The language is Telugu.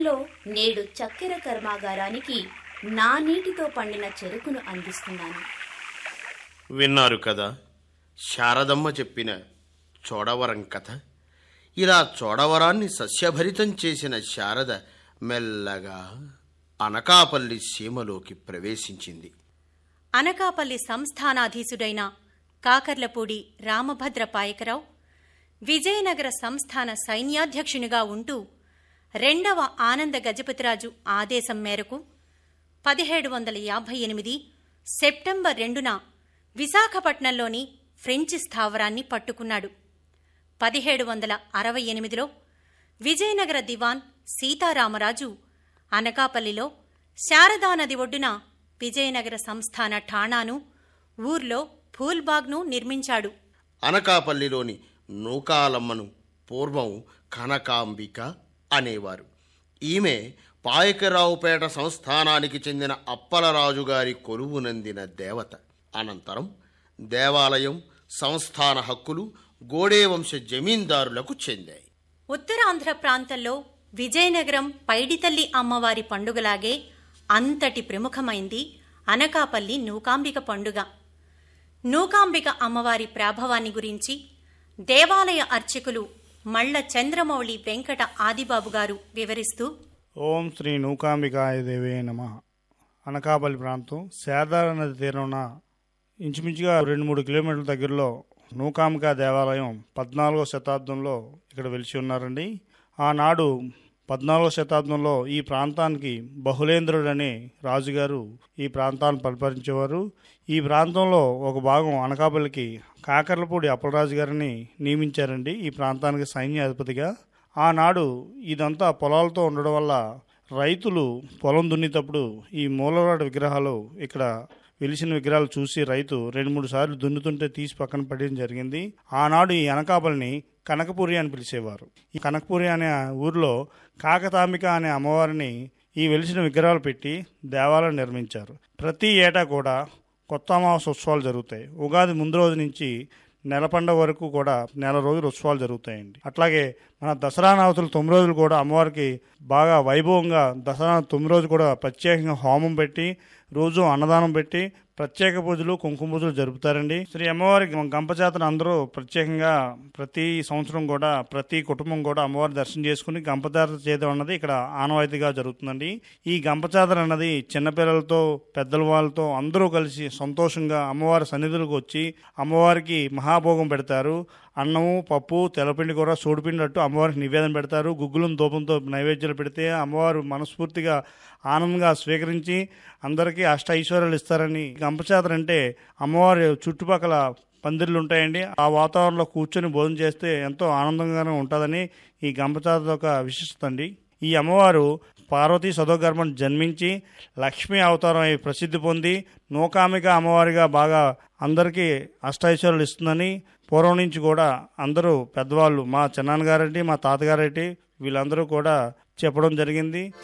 లో నేడు చక్కెర కర్మాగారానికి నా నీటితో పండిన చెరుకును అందిస్తున్నాను విన్నారు కదా శారదమ్మ చెప్పిన చోడవరం కథ ఇలా చోడవరాన్ని సస్యభరితం చేసిన శారద మెల్లగా అనకాపల్లి సీమలోకి ప్రవేశించింది అనకాపల్లి సంస్థానాధీశుడైన కాకర్లపూడి రామభద్ర పాయకరావు విజయనగర సంస్థాన సైన్యాధ్యక్షునిగా ఉంటూ రెండవ ఆనంద గజపతిరాజు ఆదేశం మేరకు పదిహేడు వందల యాభై ఎనిమిది సెప్టెంబర్ రెండున విశాఖపట్నంలోని ఫ్రెంచి స్థావరాన్ని పట్టుకున్నాడు పదిహేడు వందల అరవై ఎనిమిదిలో విజయనగర దివాన్ సీతారామరాజు అనకాపల్లిలో శారదానది ఒడ్డున విజయనగర సంస్థాన ఠాణాను ఊర్లో ఫూల్బాగ్ను నిర్మించాడు అనకాపల్లిలోని నూకాలమ్మను పూర్వం కనకాంబిక అనేవారు ఈమె పాయకరావుపేట సంస్థానానికి చెందిన అప్పలరాజు గారి కొలువునందిన దేవత అనంతరం దేవాలయం సంస్థాన హక్కులు గోడేవంశ జమీందారులకు చెందాయి ఉత్తరాంధ్ర ప్రాంతంలో విజయనగరం పైడితల్లి అమ్మవారి పండుగలాగే అంతటి ప్రముఖమైంది అనకాపల్లి నూకాంబిక పండుగ నూకాంబిక అమ్మవారి ప్రాభవాన్ని గురించి దేవాలయ అర్చకులు మళ్ళ చంద్రమౌళి వెంకట ఆదిబాబు గారు వివరిస్తూ ఓం శ్రీ నూకాంబికాయ దేవే నమ అనకాపల్లి ప్రాంతం శారదా నది తీరంన ఇంచుమించుగా రెండు మూడు కిలోమీటర్ల దగ్గరలో నూకాంబికా దేవాలయం పద్నాలుగో శతాబ్దంలో ఇక్కడ వెలిసి ఉన్నారండి ఆనాడు పద్నాలుగో శతాబ్దంలో ఈ ప్రాంతానికి బహుళేంద్రుడు అనే రాజుగారు ఈ ప్రాంతాన్ని పరిపాలించేవారు ఈ ప్రాంతంలో ఒక భాగం అనకాపల్లికి కాకర్లపూడి అప్పలరాజు గారిని నియమించారండి ఈ ప్రాంతానికి సైన్యాధిపతిగా ఆనాడు ఇదంతా పొలాలతో ఉండడం వల్ల రైతులు పొలం దున్నేటప్పుడు ఈ మూలరాడు విగ్రహాలు ఇక్కడ వెలిసిన విగ్రహాలు చూసి రైతు రెండు మూడు సార్లు దున్నుతుంటే తీసి పక్కన పడేయడం జరిగింది ఆనాడు ఈ అనకాపల్ని కనకపురి అని పిలిచేవారు ఈ కనకపురి అనే ఊరిలో కాకతాంబిక అనే అమ్మవారిని ఈ వెలిసిన విగ్రహాలు పెట్టి దేవాలయం నిర్మించారు ప్రతి ఏటా కూడా కొత్త అమావాస ఉత్సవాలు జరుగుతాయి ఉగాది ముందు రోజు నుంచి నెల పండుగ వరకు కూడా నెల రోజులు ఉత్సవాలు జరుగుతాయండి అట్లాగే మన దసరా నవతులు తొమ్మిది రోజులు కూడా అమ్మవారికి బాగా వైభవంగా దసరా తొమ్మిది రోజులు కూడా ప్రత్యేకంగా హోమం పెట్టి రోజు అన్నదానం పెట్టి ప్రత్యేక పూజలు కుంకుమ పూజలు జరుపుతారండి శ్రీ అమ్మవారికి గంపజాతర అందరూ ప్రత్యేకంగా ప్రతి సంవత్సరం కూడా ప్రతి కుటుంబం కూడా అమ్మవారి దర్శనం చేసుకుని గంపజాతర చేయడం అన్నది ఇక్కడ ఆనవాయితీగా జరుగుతుందండి ఈ గంపజాతర అన్నది చిన్నపిల్లలతో పెద్దల వాళ్ళతో అందరూ కలిసి సంతోషంగా అమ్మవారి సన్నిధులకు వచ్చి అమ్మవారికి మహాభోగం పెడతారు అన్నము పప్పు తెల్లపిండి కూర సోడిపిండి అట్టు అమ్మవారికి నివేదన పెడతారు గుగ్గులను దూపంతో నైవేద్యాలు పెడితే అమ్మవారు మనస్ఫూర్తిగా ఆనందంగా స్వీకరించి అందరికీ అష్ట ఐశ్వర్యాలు ఇస్తారని గంపచాతర అంటే అమ్మవారి చుట్టుపక్కల పందిర్లు ఉంటాయండి ఆ వాతావరణంలో కూర్చొని భోజనం చేస్తే ఎంతో ఆనందంగానే ఉంటుందని ఈ గంపచాతర ఒక విశిష్టత అండి ఈ అమ్మవారు పార్వతీ సదోగర్భం జన్మించి లక్ష్మీ అవతారం అయి ప్రసిద్ధి పొంది నూకామిక అమ్మవారిగా బాగా అందరికీ అష్టైశ్వర్యాలు ఇస్తుందని పూర్వం నుంచి కూడా అందరూ పెద్దవాళ్ళు మా చిన్నాన్నగారేంటి మా తాతగారేంటి వీళ్ళందరూ కూడా చెప్పడం జరిగింది